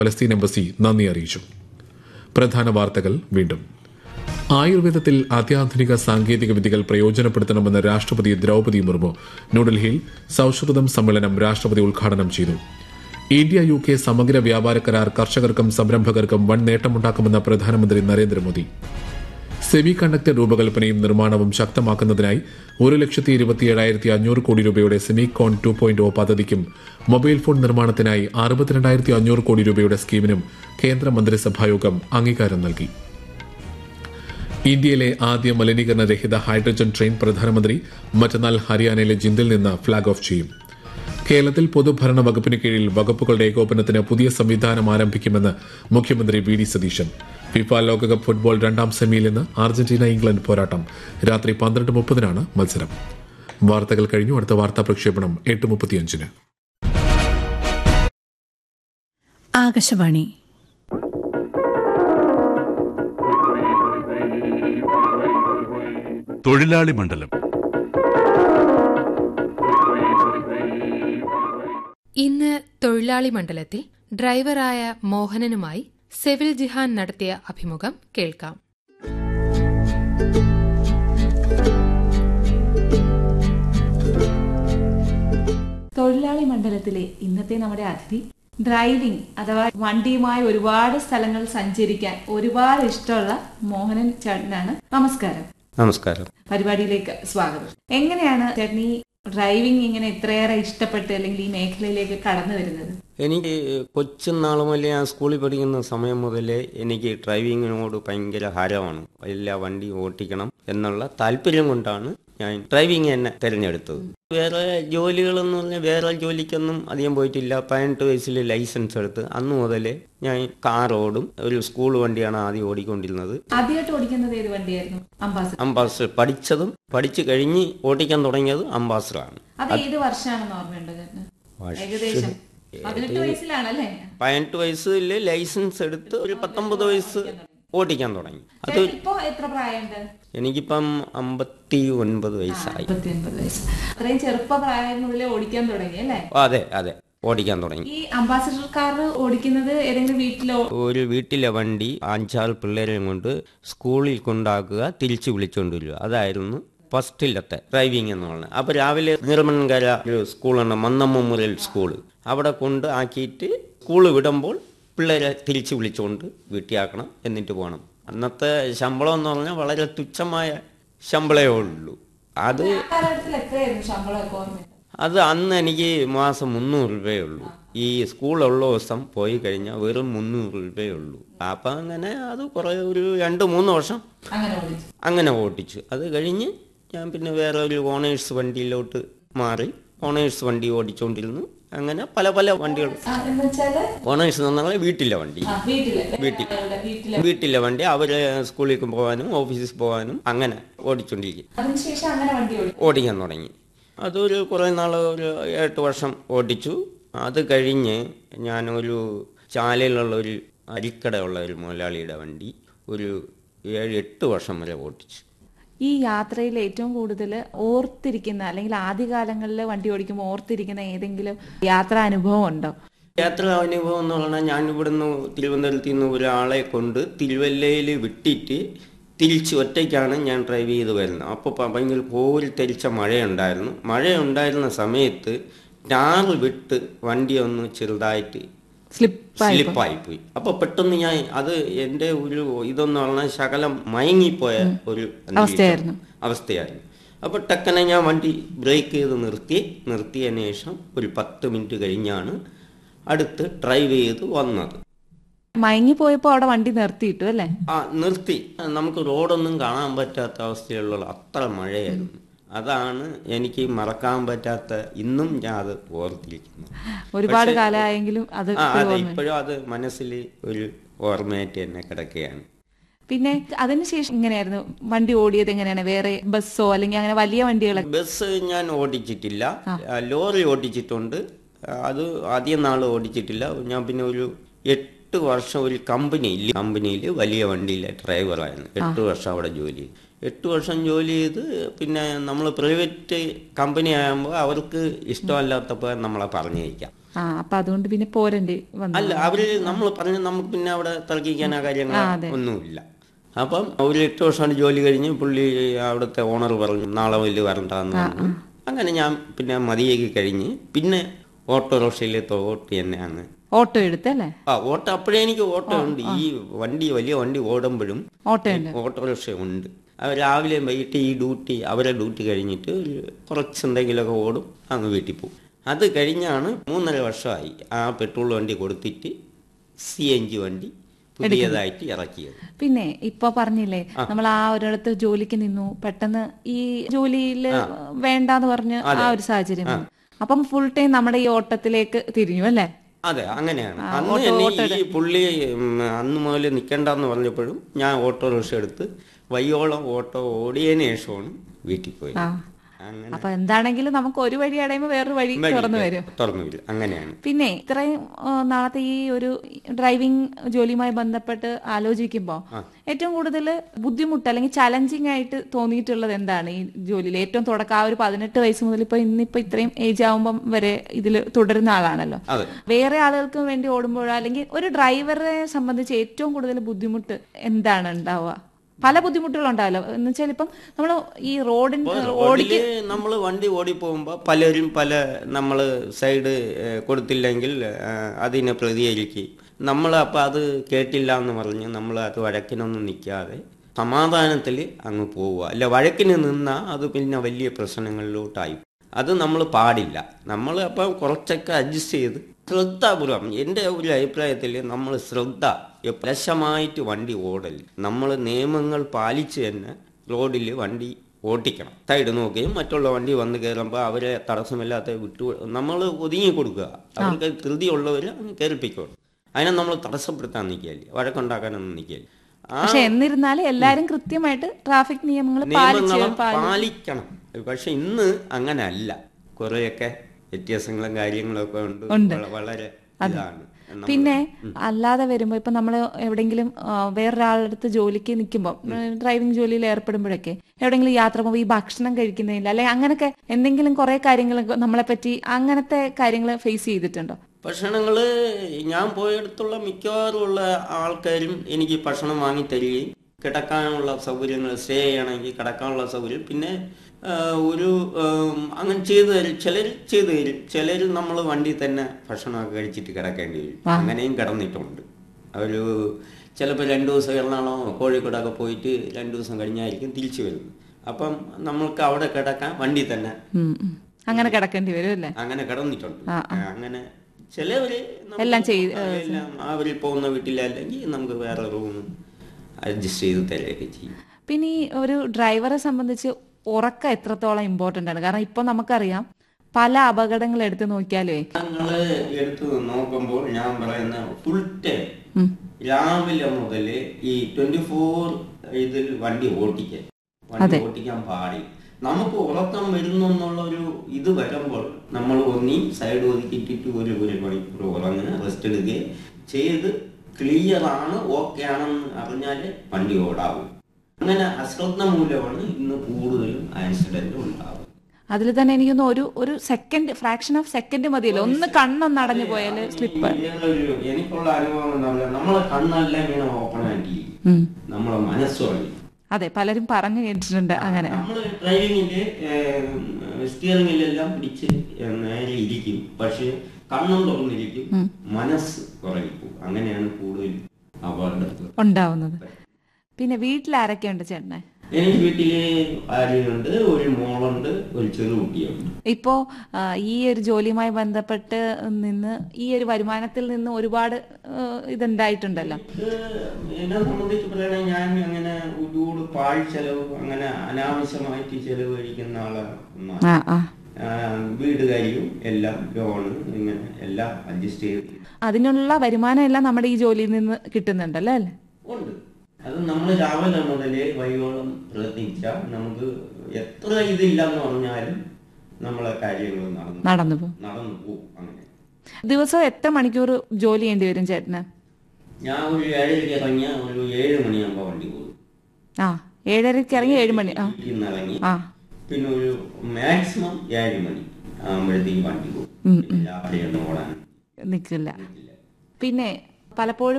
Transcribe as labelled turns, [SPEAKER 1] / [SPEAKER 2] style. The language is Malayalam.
[SPEAKER 1] പലസ്തീൻ എംബസി നന്ദി അറിയിച്ചു പ്രധാന വാർത്തകൾ വീണ്ടും ആയുർവേദത്തിൽ അത്യാധുനിക സാങ്കേതിക വിദ്യകൾ പ്രയോജനപ്പെടുത്തണമെന്ന് രാഷ്ട്രപതി ദ്രൌപതി മുർമു ന്യൂഡൽഹിയിൽ സൌഹൃദം സമ്മേളനം രാഷ്ട്രപതി ഉദ്ഘാടനം ചെയ്തു ഇന്ത്യ യു കെ സമഗ്ര വ്യാപാര കരാർ കർഷകർക്കും സംരംഭകർക്കും വൻ നേട്ടമുണ്ടാക്കുമെന്ന് പ്രധാനമന്ത്രി നരേന്ദ്രമോദി സെമി കണ്ടക്ടർ രൂപകൽപ്പനയും നിർമ്മാണവും ശക്തമാക്കുന്നതിനായി ഒരു ലക്ഷത്തി ഇരുപത്തിയേഴായിരത്തി അഞ്ഞൂറ് കോടി രൂപയുടെ സെമികോൺ ടു പോയിന്റ് ഒ പദ്ധതിക്കും മൊബൈൽ ഫോൺ നിർമ്മാണത്തിനായി അറുപത്തിരണ്ടായിരത്തി അഞ്ഞൂറ് കോടി രൂപയുടെ സ്കീമിനും കേന്ദ്ര മന്ത്രിസഭായോഗം അംഗീകാരം നൽകി ഇന്ത്യയിലെ ആദ്യ മലിനീകരണരഹിത ഹൈഡ്രജൻ ട്രെയിൻ പ്രധാനമന്ത്രി മറ്റന്നാൾ ഹരിയാനയിലെ ജിന്ദിൽ നിന്ന് ഫ്ളാഗ് ഓഫ് ചെയ്യും കേരളത്തിൽ പൊതുഭരണ വകുപ്പിന് കീഴിൽ വകുപ്പുകളുടെ ഏകോപനത്തിന് പുതിയ സംവിധാനം ആരംഭിക്കുമെന്ന് മുഖ്യമന്ത്രി വി ഡി സതീശൻ ഫിഫ ലോകകപ്പ് ഫുട്ബോൾ രണ്ടാം സെമിയിൽ ഇന്ന് അർജന്റീന ഇംഗ്ലണ്ട് പോരാട്ടം രാത്രി പന്ത്രണ്ട് മുപ്പതിനാണ് മത്സരം വാർത്തകൾ കഴിഞ്ഞു അടുത്ത വാർത്താ പ്രക്ഷേപണം എട്ട് മുപ്പത്തിയഞ്ചിന്
[SPEAKER 2] ആകാശവാണി
[SPEAKER 3] തൊഴിലാളി മണ്ഡലം
[SPEAKER 4] ഇന്ന് തൊഴിലാളി മണ്ഡലത്തിൽ ഡ്രൈവറായ മോഹനനുമായി സെവിൽ ജിഹാൻ നടത്തിയ അഭിമുഖം കേൾക്കാം
[SPEAKER 5] തൊഴിലാളി മണ്ഡലത്തിലെ ഇന്നത്തെ നമ്മുടെ അതിഥി ഡ്രൈവിംഗ് അഥവാ വണ്ടിയുമായി ഒരുപാട് സ്ഥലങ്ങൾ സഞ്ചരിക്കാൻ ഒരുപാട് ഇഷ്ടമുള്ള മോഹനൻ ചേട്ടനാണ് നമസ്കാരം
[SPEAKER 6] നമസ്കാരം
[SPEAKER 5] പരിപാടിയിലേക്ക് സ്വാഗതം എങ്ങനെയാണ് ചേട്ടൻ ഈ ഡ്രൈവിംഗ് ഇങ്ങനെ ഇത്രയേറെ ഇഷ്ടപ്പെട്ട് അല്ലെങ്കിൽ ഈ മേഖലയിലേക്ക് കടന്നു വരുന്നത്
[SPEAKER 6] എനിക്ക് കൊച്ചുനാൾ മുതലേ ഞാൻ സ്കൂളിൽ പഠിക്കുന്ന സമയം മുതലേ എനിക്ക് ഡ്രൈവിങ്ങിനോട് ഭയങ്കര ഹരമാണ് എല്ലാ വണ്ടി ഓട്ടിക്കണം എന്നുള്ള താല്പര്യം കൊണ്ടാണ് ഞാൻ ഡ്രൈവിംഗ് തന്നെ തിരഞ്ഞെടുത്തത് വേറെ ജോലികളെന്ന് പറഞ്ഞാൽ വേറെ ജോലിക്കൊന്നും അധികം പോയിട്ടില്ല പതിനെട്ട് വയസ്സിൽ ലൈസൻസ് എടുത്ത് അന്ന് മുതലേ ഞാൻ കാർ ഓടും ഒരു സ്കൂൾ വണ്ടിയാണ് ആദ്യം ഓടിക്കൊണ്ടിരുന്നത്
[SPEAKER 5] ആദ്യമായിട്ട് ഓടിക്കുന്നത് ഏത് വണ്ടിയായിരുന്നു അംബാസഡർ
[SPEAKER 6] അംബാസഡർ പഠിച്ചതും പഠിച്ചു കഴിഞ്ഞ് ഓടിക്കാൻ തുടങ്ങിയത് അംബാസഡറാണ്
[SPEAKER 5] അത് ഏത് വർഷമാണെന്ന് ഓർമ്മയുണ്ടോ ചേട്ടന് ഏകദേശം പതിനെട്ട് വയസ്സിലാണല്ലേ
[SPEAKER 6] പതിനെട്ട് വയസ്സിൽ ലൈസൻസ് എടുത്ത് ഒരു പത്തൊമ്പത് വയസ്സ് ഓടിക്കാൻ തുടങ്ങി അത്
[SPEAKER 5] ചേട്ടന് ഇപ്പോ എത്ര പ്രായമുണ്ട്
[SPEAKER 6] എനിക്കിപ്പം അമ്പത്തി ഒൻപത് വയസ്സായി
[SPEAKER 5] മുപ്പത്തിയൊൻപത് വയസ്സ് അത്രയും ചെറുപ്പ പ്രായം മുതലേ ഓടിക്കാൻ തുടങ്ങി അല്ലേ
[SPEAKER 6] അതെ അതെ ഓടിക്കാൻ തുടങ്ങി
[SPEAKER 5] ഈ അംബാസഡർ കാർ ഓടിക്കുന്നത് ഏതെങ്കിലും വീട്ടിലോ
[SPEAKER 6] ഒരു വീട്ടിലെ വണ്ടി അഞ്ചാറ് പിള്ളേരെയും കൊണ്ട് സ്കൂളിൽ കൊണ്ടാക്കുക തിരിച്ചു വിളിച്ചുകൊണ്ട് വരിക അതായിരുന്നു ഫസ്റ്റിലത്തെ ഡ്രൈവിംഗ് എന്ന് പറയുന്നത് അപ്പോൾ രാവിലെ നിർമ്മൻകര ഒരു സ്കൂളുണ്ട് മന്നമ്മ മുരൽ സ്കൂൾ അവിടെ കൊണ്ട് ആക്കിയിട്ട് സ്കൂൾ വിടുമ്പോൾ പിള്ളേരെ തിരിച്ചു വിളിച്ചുകൊണ്ട് വീട്ടിലാക്കണം എന്നിട്ട് പോകണം അന്നത്തെ ശമ്പളം എന്ന് പറഞ്ഞാൽ വളരെ തുച്ഛമായ ശമ്പളമേ ഉള്ളൂ അത്
[SPEAKER 5] ആ കാലഘട്ടത്തിൽ എത്രയായിരുന്നു ശമ്പളമൊക്കെ ഓർമ്മയുണ്ട്
[SPEAKER 6] അത് അന്ന് എനിക്ക് മാസം മുന്നൂറ് രൂപയേ ഉള്ളൂ ഈ സ്കൂളുള്ള ദിവസം പോയി കഴിഞ്ഞാൽ വെറും മുന്നൂറ് രൂപയേ ഉള്ളൂ അപ്പം അങ്ങനെ അത് കുറേ ഒരു രണ്ട് മൂന്ന് വർഷം
[SPEAKER 5] അങ്ങനെ ഓടിച്ചു
[SPEAKER 6] അങ്ങനെ ഓടിച്ചു അത് കഴിഞ്ഞ് ഞാൻ പിന്നെ വേറെ ഒരു ഓണേഴ്സ് വണ്ടിയിലോട്ട് മാറി ഓണേഴ്സ് വണ്ടി ഓടിച്ചുകൊണ്ടിരുന്നു അങ്ങനെ പല പല വണ്ടികൾ
[SPEAKER 5] ആ, എന്ന് വെച്ചാല്
[SPEAKER 6] ഓണേഴ്സ് എന്ന് പറഞ്ഞാൽ വീട്ടിലെ വണ്ടി
[SPEAKER 5] ആ, വീട്ടില്
[SPEAKER 6] വീട്ടിൽ.
[SPEAKER 5] ആളുടെ വീട്ടില്
[SPEAKER 6] വീട്ടിലെ വണ്ടി അവരെ സ്കൂളിൽ പോകാനും ഓഫീസിൽ പോകാനും അങ്ങനെ ഓടിച്ചുകൊണ്ടിരിക്കും
[SPEAKER 5] അതിനുശേഷം അങ്ങനെ വണ്ടി ഓടിച്ചു
[SPEAKER 6] ഓടിക്കാൻ തുടങ്ങി അതൊരു കുറേ നാൾ ഒരു എട്ട് വർഷം ഓടിച്ചു അത് കഴിഞ്ഞ് ഞാനൊരു ചാലയിലുള്ള ഒരു അരിക്കടയുള്ള ഒരു മുതലാളിയുടെ വണ്ടി ഒരു ഏഴ് എട്ട് വർഷം വരെ ഓടിച്ചു
[SPEAKER 5] ഈ യാത്രയിൽ ഏറ്റവും കൂടുതൽ ഓർത്തിരിക്കുന്ന അല്ലെങ്കിൽ ആദ്യകാലങ്ങളിൽ വണ്ടി ഓടിക്കുമ്പോൾ ഓർത്തിരിക്കുന്ന ഏതെങ്കിലും യാത്രാ അനുഭവം ഉണ്ടോ
[SPEAKER 6] യാത്ര അനുഭവം എന്ന് പറഞ്ഞാൽ ഞാൻ ഇവിടുന്ന് തിരുവനന്തപുരത്ത് നിന്ന് ഒരാളെ കൊണ്ട് തിരുവല്ലയിൽ വിട്ടിട്ട് തിരിച്ച് ഒറ്റയ്ക്കാണ് ഞാൻ ഡ്രൈവ് ചെയ്ത് വരുന്നത് അപ്പോൾ ഭയങ്കര കോരി തെരിച്ച മഴയുണ്ടായിരുന്നു മഴയുണ്ടായിരുന്ന സമയത്ത് ടാറ് വിട്ട് വണ്ടി ഒന്ന് ചെറുതായിട്ട്
[SPEAKER 5] സ്ലിപ്പായി
[SPEAKER 6] സ്ലിപ്പായി പോയി അപ്പോൾ പെട്ടെന്ന് ഞാൻ അത് എൻ്റെ ഒരു ഇതെന്ന് പറഞ്ഞാൽ ശകലം മയങ്ങിപ്പോയ ഒരു അന്തരീക്ഷം.
[SPEAKER 5] അവസ്ഥയായിരുന്നു.
[SPEAKER 6] അവസ്ഥയായിരുന്നു അപ്പോൾ ടക്കനെ ഞാൻ വണ്ടി ബ്രേക്ക് ചെയ്ത് നിർത്തി നിർത്തിയതിന് ശേഷം ഒരു പത്ത് മിനിറ്റ് കഴിഞ്ഞാണ് അടുത്ത് ഡ്രൈവ് ചെയ്ത് വന്നത്
[SPEAKER 5] മയങ്ങി പോയപ്പോ അവിടെ വണ്ടി നിർത്തിയിട്ടു അല്ലേ
[SPEAKER 6] ആ നിർത്തി നമുക്ക് റോഡൊന്നും കാണാൻ പറ്റാത്ത അവസ്ഥയിലുള്ള അത്ര മഴയായിരുന്നു അതാണ് എനിക്ക് മറക്കാൻ പറ്റാത്ത ഇന്നും ഞാൻ അത് ഓർത്തിരിക്കുന്നു
[SPEAKER 5] ഒരുപാട്
[SPEAKER 6] പക്ഷേ-
[SPEAKER 5] കാലമായെങ്കിലും അത്
[SPEAKER 6] ആ
[SPEAKER 5] ഇപ്പോഴും
[SPEAKER 6] അതെ
[SPEAKER 5] ഓർമ്മയുണ്ട്.
[SPEAKER 6] ഇപ്പോഴും അത് മനസ്സിൽ ഒരു ഓർമ്മയായിട്ട് തന്നെ കിടക്കുകയാണ്
[SPEAKER 5] പിന്നെ അതിനുശേഷം ഇങ്ങനെയായിരുന്നു വണ്ടി ഓടിയത് എങ്ങനെയാണ് വേറെ ബസ്സോ അല്ലെങ്കിൽ അങ്ങനെ വലിയ വണ്ടികളൊക്കെ
[SPEAKER 6] ബസ് ഞാൻ ഓടിച്ചിട്ടില്ല ആ, ലോറി ഓടിച്ചിട്ടുണ്ട് ആ, അത് ആദ്യം നാൾ ഓടിച്ചിട്ടില്ല ഞാൻ പിന്നെ ഒരു എട്ട് വർഷം ഒരു കമ്പനിയിൽ കമ്പനിയിൽ വലിയ വണ്ടിയിലെ ഡ്രൈവറായിരുന്നു എട്ട് വർഷം അവിടെ ജോലി ചെയ്തു എട്ട് വർഷം ജോലി ചെയ്ത് പിന്നെ നമ്മൾ പ്രൈവറ്റ് കമ്പനി ആകുമ്പോൾ അവർക്ക് ഇഷ്ടമല്ലാത്തപ്പോൾ നമ്മളെ പറഞ്ഞയക്കാം
[SPEAKER 5] ആ അപ്പൊ അതുകൊണ്ട് പിന്നെ പോരണ്ടി വന്നു
[SPEAKER 6] അല്ല അവര് നമ്മൾ പറഞ്ഞ നമുക്ക് പിന്നെ അവിടെ തർക്കിക്കാൻ ആ കാര്യങ്ങൾ ഒന്നുമില്ല അപ്പം ഒരു എട്ട് വർഷമാണ് ജോലി കഴിഞ്ഞ് പുള്ളി അവിടുത്തെ ഓണർ പറഞ്ഞു നാളെ വലിയ വരണ്ടാന്ന് പറഞ്ഞു അങ്ങനെ ഞാൻ പിന്നെ മതിയേക്ക് കഴിഞ്ഞ് പിന്നെ ഓട്ടോറിക്ഷയിലെ തോട്ട് തന്നെയാണ്
[SPEAKER 5] ഓട്ടോ എടുത്തല്ലേ
[SPEAKER 6] ആ ഓട്ടോ അപ്പോഴേ എനിക്ക് ഓട്ടോ ഉണ്ട് ഈ വണ്ടി വലിയ വണ്ടി ഓടുമ്പോഴും
[SPEAKER 5] ഓട്ടോ ഉണ്ട്
[SPEAKER 6] ഓട്ടോറിക്ഷ ഉണ്ട് അത് രാവിലെ വൈകിട്ട് ഈ ഡ്യൂട്ടി അവരെ ഡ്യൂട്ടി കഴിഞ്ഞിട്ട് ഒരു കുറച്ച് എന്തെങ്കിലുമൊക്കെ ഓടും അങ്ങ് വീട്ടിൽ പോകും അത് കഴിഞ്ഞാണ് മൂന്നര വർഷമായി ആ പെട്രോൾ വണ്ടി കൊടുത്തിട്ട് സി എൻ ജി വണ്ടി പുതിയതായിട്ട് ഇറക്കിയത്
[SPEAKER 5] പിന്നെ ഇപ്പൊ പറഞ്ഞില്ലേ നമ്മൾ ആ ഒരിടത്ത് ജോലിക്ക് നിന്നു പെട്ടെന്ന് ഈ ജോലിയിൽ വേണ്ടാന്ന് പറഞ്ഞ് ആ ഒരു സാഹചര്യം വന്നു. അപ്പം ഫുൾ ടൈം നമ്മുടെ ഈ ഓട്ടത്തിലേക്ക് തിരിഞ്ഞു അല്ലേ
[SPEAKER 6] അതെ അങ്ങനെയാണ് അന്ന് തന്നെ ഈ പുള്ളി ഉം, അന്ന് മുതൽ നിൽക്കണ്ടെന്ന് പറഞ്ഞപ്പോഴും ഞാൻ ഓട്ടോറിക്ഷ എടുത്ത് വയ്യോളം ഓട്ടോ ഓടിയതിന് ശേഷമാണ് വീട്ടിൽ പോയത്
[SPEAKER 5] ആ
[SPEAKER 6] അങ്ങനെ
[SPEAKER 5] അപ്പൊ എന്താണെങ്കിലും നമുക്ക് ഒരു വഴി അടയുമ്പോ വേറൊരു വഴി തുറന്നു വരും
[SPEAKER 6] തുറന്നു വരും അങ്ങനെയാണ്
[SPEAKER 5] പിന്നെ ഇത്രയും ആ, നാളത്തെ ഈ ഒരു ഡ്രൈവിംഗ് ജോലിയുമായി ബന്ധപ്പെട്ട് ആലോചിക്കുമ്പോൾ ഏറ്റവും കൂടുതൽ ബുദ്ധിമുട്ട് അല്ലെങ്കിൽ ചലഞ്ചിങ് ആയിട്ട് തോന്നിയിട്ടുള്ളത് എന്താണ് ഈ ജോലിയിൽ ഏറ്റവും തുടക്കം ആ ഒരു പതിനെട്ട് വയസ്സ് മുതൽ ഇപ്പൊ ഇന്നിപ്പോ ഇത്രയും ഏജ് ആവുമ്പം വരെ ഇതിൽ തുടരുന്ന ആളാണല്ലോ
[SPEAKER 6] അതെ
[SPEAKER 5] വേറെ ആളുകൾക്ക് വേണ്ടി ഓടുമ്പോഴോ അല്ലെങ്കിൽ ഒരു ഡ്രൈവറെ സംബന്ധിച്ച് ഏറ്റവും കൂടുതൽ ബുദ്ധിമുട്ട് എന്താണ് ഉണ്ടാവുക പല ബുദ്ധിമുട്ടുകളുണ്ടാവല്ലോ എന്ന് വെച്ചാൽ ഇപ്പം നമ്മൾ ഈ റോഡിൻ
[SPEAKER 6] റോഡില് നമ്മൾ വണ്ടി ഓടി പോകുമ്പോൾ പലരും പല നമ്മൾ സൈഡ് കൊടുത്തില്ലെങ്കിൽ ഏ, അതിനെ പ്രതികരിക്കും നമ്മൾ അപ്പം അത് കേട്ടില്ല എന്ന് പറഞ്ഞ് നമ്മൾ അത് വഴക്കിനൊന്നും നിൽക്കാതെ സമാധാനത്തിൽ അങ്ങ് പോവുക അല്ല വഴക്കിന് നിന്നാൽ അത് പിന്നെ വലിയ പ്രശ്നങ്ങളിലോട്ടായി അത് നമ്മൾ പാടില്ല നമ്മൾ അപ്പം കുറച്ചൊക്കെ അഡ്ജസ്റ്റ് ചെയ്ത് ശ്രദ്ധാപൂർവം എൻ്റെ ഒരു അഭിപ്രായത്തിൽ നമ്മൾ ശ്രദ്ധ ലശമായിട്ട് വണ്ടി ഓടൽ നമ്മൾ നിയമങ്ങൾ പാലിച്ച് തന്നെ റോഡിൽ വണ്ടി ഓട്ടിക്കണം സൈഡ് നോക്കുകയും മറ്റുള്ള വണ്ടി വന്ന് കയറുമ്പോൾ അവരെ തടസ്സമില്ലാത്ത വിട്ടു നമ്മൾ ഒതുങ്ങി കൊടുക്കുക അവർക്ക് ധൃതിയുള്ളവർ അങ്ങ് കയറിപ്പിക്കണം അതിനെ നമ്മൾ തടസ്സപ്പെടുത്താൻ നിൽക്കുകയല്ലേ വഴക്കുണ്ടാക്കാനൊന്നും നിൽക്കുകയല്ലേ ആ
[SPEAKER 5] പക്ഷെ എന്നിരുന്നാലും എല്ലാരും കൃത്യമായിട്ട് ട്രാഫിക് നിയമങ്ങൾ പാലിച്ച്
[SPEAKER 6] നിയമങ്ങളും
[SPEAKER 5] പാലി-
[SPEAKER 6] പാലിക്കണം പക്ഷെ ഇന്ന് അങ്ങനെ അല്ല കുറെയൊക്കെ വ്യത്യാസങ്ങളും കാര്യങ്ങളും ഒക്കെ ഉണ്ട് വള- വളരെ ഇതാണ് നമ്മൾ-
[SPEAKER 5] പിന്നെ അല്ലാതെ വരുമ്പോ ഇപ്പൊ നമ്മൾ എവിടെങ്കിലും ആ, വേറൊരാളുടെ അടുത്ത് ജോലിക്ക് നിൽക്കുമ്പോൾ ഡ്രൈവിംഗ് ജോലിയിൽ ഏർപ്പെടുമ്പോഴൊക്കെ എവിടെങ്കിലും യാത്ര പോകുമ്പോൾ ഈ ഭക്ഷണം കഴിക്കുന്നില്ല അല്ലെ അങ്ങനൊക്കെ എന്തെങ്കിലും കുറെ കാര്യങ്ങൾ നമ്മളെ പറ്റി അങ്ങനത്തെ കാര്യങ്ങൾ ഫേസ് ചെയ്തിട്ടുണ്ടോ
[SPEAKER 6] ഭക്ഷണങ്ങള് ഞാൻ പോയിടത്തുള്ള മിക്കവാറും ഉള്ള ആൾക്കാരും എനിക്ക് ഭക്ഷണം വാങ്ങി തരികയും കിടക്കാനുള്ള സൗകര്യങ്ങൾ സ്റ്റേ ചെയ്യണമെങ്കിൽ കിടക്കാനുള്ള സൗകര്യം പിന്നെ ആ, ഒരു ഉം, അങ്ങനെ ചെയ്തു തരും ചിലർ ചെയ്തു തരും ചിലർ നമ്മൾ വണ്ടി തന്നെ ഭക്ഷണമൊക്കെ കഴിച്ചിട്ട് കിടക്കേണ്ടി വരും അങ്ങനെയും കിടന്നിട്ടുണ്ട് ഒരു ചിലപ്പോൾ രണ്ട് ദിവസം എറണാകുളം കോഴിക്കോടൊക്കെ പോയിട്ട് രണ്ട് ദിവസം കഴിഞ്ഞായിരിക്കും തിരിച്ചു വരുന്നത് അപ്പം നമ്മൾക്ക് അവിടെ കിടക്കാൻ വണ്ടി തന്നെ
[SPEAKER 5] ഉം, ഉം. അങ്ങനെ കിടക്കേണ്ടി വരും അല്ലേ
[SPEAKER 6] അങ്ങനെ കിടന്നിട്ടുണ്ട് അങ്ങനെ ചിലവര് നമുക്ക്
[SPEAKER 5] എല്ലാം ചെയ്ത്
[SPEAKER 6] എല്ലാം അവരിൽ പോകുന്ന വീട്ടിലല്ലെങ്കിൽ നമുക്ക് വേറെ റൂം അഡ്ജസ്റ്റ് ചെയ്ത് തരുകയൊക്കെ ചെയ്യും
[SPEAKER 5] പിന്നെ ഈ ഒരു ഡ്രൈവറെ സംബന്ധിച്ച് ഉറക്കം എത്രത്തോളം ഇമ്പോർട്ടന്റ് ആണ് കാരണം ഇപ്പൊ നമുക്കറിയാം പല അപകടങ്ങൾ എടുത്ത് നോക്കിയാലേ
[SPEAKER 6] ഞങ്ങള് എടുത്ത് നോക്കുമ്പോൾ ഞാൻ പറയുന്ന ഫുൾ ടൈം രാവിലെ മുതൽ ഈ ട്വന്റി ഫോർ ഇതിൽ വണ്ടി ഓട്ടിക്കാൻ വണ്ടി ഓട്ടിക്കാൻ പാടില്ല നമുക്ക് ഉറക്കം വരുന്നു എന്നുള്ള ഒരു ഇത് വരുമ്പോൾ നമ്മൾ ഒന്നി സൈഡ് ഒതുക്കിയിട്ടിട്ട് ഒരു ഒരു മണിക്കൂർ ഉറങ്ങുക റെസ്റ്റ് എടുക്കുകയും ചെയ്ത് ക്ലിയർ ആണ് ഓക്കെ ആണെന്ന് അറിഞ്ഞാലേ വണ്ടി ഓടാവും അങ്ങനെ അശ്രദ്ധ മൂലമാണ് ഇന്ന് കൂടുതലും ആക്സിഡന്റ് ഉണ്ടാവുക
[SPEAKER 5] അതിൽ തന്നെ എനിക്കൊന്ന് ഒരു ഒരു സെക്കൻഡ് ഫ്രാക്ഷൻ ഓഫ് സെക്കൻഡ് മതിയല്ലോ ഒന്ന് കണ്ണൊന്ന് അടഞ്ഞു പോയാല് സ്ലിപ്പ്
[SPEAKER 6] വേറൊരു എനിക്കുള്ള അനുഭവം എന്താ പറയുക നമ്മളെ കണ്ണെല്ലാം ഇങ്ങനെ ഓപ്പൺ ആയിട്ടിരിക്കും നമ്മളെ മനസ്സുറങ്ങി
[SPEAKER 5] അതെ പലരും പറഞ്ഞു കേട്ടിട്ടുണ്ട് അങ്ങനെ
[SPEAKER 6] നമ്മള് ഡ്രൈവിങ്ങില് സ്റ്റിയറിംഗിലെല്ലാം പിടിച്ച് ഏഹ്, നേരെ ഇരിക്കും പക്ഷെ കണ്ണും തുറന്നിരിക്കും മനസ്സ് ഉറങ്ങിപ്പോകും അങ്ങനെയാണ് കൂടുതൽ അപകടത്തിൽ
[SPEAKER 5] ഉണ്ടാവുന്നത് പിന്നെ വീട്ടിൽ ആരൊക്കെയുണ്ട് ചേട്ടനെ
[SPEAKER 6] എനിക്ക് വീട്ടില് ഭാര്യയുണ്ട് ഒരു മോളുണ്ട് ഒരു ചെറു കുട്ടിയുണ്ട്
[SPEAKER 5] ഇപ്പോ ആ, ഈ ഒരു ജോലിയുമായി ബന്ധപ്പെട്ട് നിന്ന് ഈ ഒരു വരുമാനത്തിൽ നിന്ന് ഒരുപാട് ആ, ഇതുണ്ടായിട്ടുണ്ടല്ലോ
[SPEAKER 6] ഇത് എന്നെ സംബന്ധിച്ച് പറയുകയാണെങ്കിൽ ഞാൻ അങ്ങനെ ഒരുപാട് പാഴ് ചെലവ് അങ്ങനെ അനാവശ്യമായിട്ട് ചെലവ് കഴിക്കുന്ന ആളാണ്
[SPEAKER 5] ആ ആ
[SPEAKER 6] ആ, വീട് കാര്യവും എല്ലാം ലോണ് ഇങ്ങനെ എല്ലാം അഡ്ജസ്റ്റ് ചെയ്ത്
[SPEAKER 5] അതിനുള്ള വരുമാനം എല്ലാം നമ്മുടെ ഈ ജോലിയിൽ നിന്ന് കിട്ടുന്നുണ്ടല്ലോ അല്ലേ
[SPEAKER 6] ഉണ്ട് അത് നമ്മൾ രാവിലെ മുതലേ വൈകോളം പ്രയത്നിച്ചാൽ നമുക്ക് എത്ര ഇതില്ലെന്ന് പറഞ്ഞാലും നമ്മളെ കാര്യങ്ങൾ നടന്നു
[SPEAKER 5] നടന്നു പോകും
[SPEAKER 6] നടന്നു പോകും അങ്ങനെ
[SPEAKER 5] ദിവസം എത്ര മണിക്കൂർ ജോലി ചെയ്യേണ്ടി വരും ചേട്ടന്
[SPEAKER 6] ഞാൻ ഒരു ഏഴരയ്ക്ക് ഇറങ്ങിയ ഒരു ഏഴ് മണിയാകുമ്പോൾ വണ്ടി പോകും
[SPEAKER 5] ആ ഏഴരയ്ക്ക് ഇറങ്ങി ഏഴ് മണി ആ
[SPEAKER 6] വീട്ടിൽ നിന്ന് ഇറങ്ങി
[SPEAKER 5] ആ
[SPEAKER 6] പിന്നെ ഒരു മാക്സിമം ഏഴ് മണി ആകുമ്പോഴത്തേക്ക് വണ്ടി പോകും
[SPEAKER 5] ഉം, ഉം.
[SPEAKER 6] രാത്രിയൊന്നും ഓടാൻ
[SPEAKER 5] നിൽക്കില്ല പിന്നെ പലപ്പോഴും